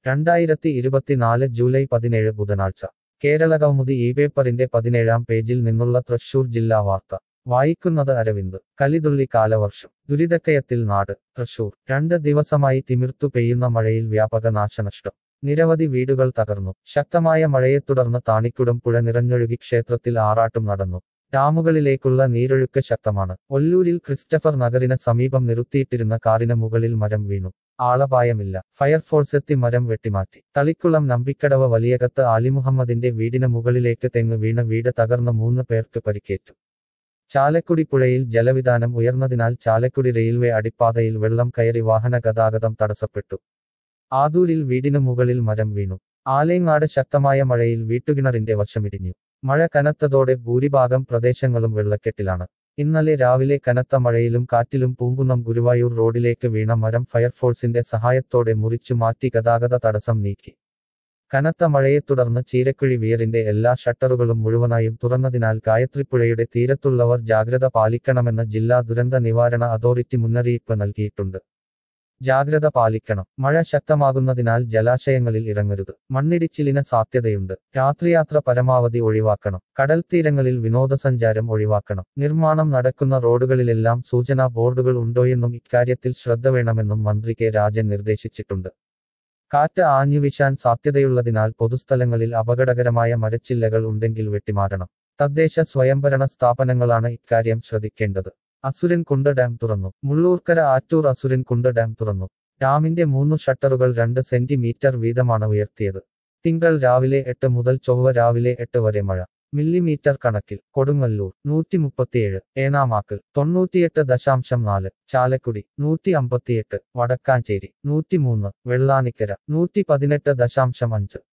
രണ്ടായിരത്തി ഇരുപത്തിനാല് ജൂലൈ പതിനേഴ് ബുധനാഴ്ച കേരളകൗമുദി ഈ പേപ്പറിന്റെ പതിനേഴാം പേജിൽ നിന്നുള്ള തൃശൂർ ജില്ലാ വാർത്ത വായിക്കുന്നത് അരവിന്ദ് കലിതുള്ളി കാലവർഷം ദുരിതക്കയത്തിൽ നാട് തൃശൂർ രണ്ട് ദിവസമായി തിമിർത്തു പെയ്യുന്ന മഴയിൽ വ്യാപക നാശനഷ്ടം നിരവധി വീടുകൾ തകർന്നു ശക്തമായ മഴയെ തുടർന്ന് താണിക്കുടം പുഴ നിറഞ്ഞൊഴുകി ക്ഷേത്രത്തിൽ ആറാട്ടും നടന്നു ഡാമുകളിലേക്കുള്ള നീരൊഴുക്ക് ശക്തമാണ് ഒല്ലൂരിൽ ക്രിസ്റ്റഫർ നഗറിന് സമീപം നിർത്തിയിട്ടിരുന്ന കാറിന് മുകളിൽ മരം വീണു ആളപായമില്ല ഫയർഫോഴ്സ് എത്തി മരം വെട്ടിമാറ്റി തളിക്കുളം നമ്പിക്കടവ് വലിയകത്ത് ആലിമുഹമ്മദിന്റെ വീടിന് മുകളിലേക്ക് തെങ്ങ് വീണ വീട് തകർന്ന മൂന്ന് പേർക്ക് പരിക്കേറ്റു ചാലക്കുടി പുഴയിൽ ജലവിധാനം ഉയർന്നതിനാൽ ചാലക്കുടി റെയിൽവേ അടിപ്പാതയിൽ വെള്ളം കയറി വാഹന ഗതാഗതം തടസ്സപ്പെട്ടു ആദൂരിൽ വീടിന് മുകളിൽ മരം വീണു ആലയങ്ങാട് ശക്തമായ മഴയിൽ വീട്ടുകിണറിന്റെ വശമിടിഞ്ഞു മഴ കനത്തതോടെ ഭൂരിഭാഗം പ്രദേശങ്ങളും വെള്ളക്കെട്ടിലാണ് ഇന്നലെ രാവിലെ കനത്ത മഴയിലും കാറ്റിലും പൂങ്കുന്നം ഗുരുവായൂർ റോഡിലേക്ക് വീണ മരം ഫയർഫോഴ്സിന്റെ സഹായത്തോടെ മുറിച്ചു മാറ്റി ഗതാഗത തടസ്സം നീക്കി കനത്ത മഴയെ തുടർന്ന് ചീരക്കുഴി വിയറിന്റെ എല്ലാ ഷട്ടറുകളും മുഴുവനായും തുറന്നതിനാൽ ഗായത്രിപ്പുഴയുടെ തീരത്തുള്ളവർ ജാഗ്രത പാലിക്കണമെന്ന് ജില്ലാ ദുരന്ത നിവാരണ അതോറിറ്റി മുന്നറിയിപ്പ് നൽകിയിട്ടുണ്ട് ജാഗ്രത പാലിക്കണം മഴ ശക്തമാകുന്നതിനാൽ ജലാശയങ്ങളിൽ ഇറങ്ങരുത് മണ്ണിടിച്ചിലിന് സാധ്യതയുണ്ട് രാത്രിയാത്ര പരമാവധി ഒഴിവാക്കണം കടൽ തീരങ്ങളിൽ വിനോദസഞ്ചാരം ഒഴിവാക്കണം നിർമ്മാണം നടക്കുന്ന റോഡുകളിലെല്ലാം സൂചനാ ബോർഡുകൾ ഉണ്ടോയെന്നും ഇക്കാര്യത്തിൽ ശ്രദ്ധ വേണമെന്നും മന്ത്രി കെ രാജൻ നിർദ്ദേശിച്ചിട്ടുണ്ട് കാറ്റ് ആഞ്ഞുവീശാൻ സാധ്യതയുള്ളതിനാൽ പൊതുസ്ഥലങ്ങളിൽ അപകടകരമായ മരച്ചില്ലകൾ ഉണ്ടെങ്കിൽ വെട്ടിമാറ്റണം തദ്ദേശ സ്വയംഭരണ സ്ഥാപനങ്ങളാണ് ഇക്കാര്യം ശ്രദ്ധിക്കേണ്ടത് അസുരൻ കുണ്ട് ഡാം തുറന്നു മുള്ളൂർക്കര ആറ്റൂർ അസുരൻ കുണ്ട് ഡാം തുറന്നു ഡാമിന്റെ മൂന്നു ഷട്ടറുകൾ രണ്ട് സെന്റിമീറ്റർ വീതമാണ് ഉയർത്തിയത് തിങ്കൾ രാവിലെ എട്ട് മുതൽ ചൊവ്വ രാവിലെ എട്ട് വരെ മഴ മില്ലിമീറ്റർ കണക്കിൽ കൊടുങ്ങല്ലൂർ നൂറ്റി മുപ്പത്തിയേഴ് ഏനാമാക്കൽ തൊണ്ണൂറ്റിയെട്ട് ദശാംശം നാല് ചാലക്കുടി നൂറ്റി അമ്പത്തിയെട്ട് വടക്കാഞ്ചേരി നൂറ്റിമൂന്ന് വെള്ളാനിക്കര നൂറ്റി പതിനെട്ട് ദശാംശം അഞ്ച്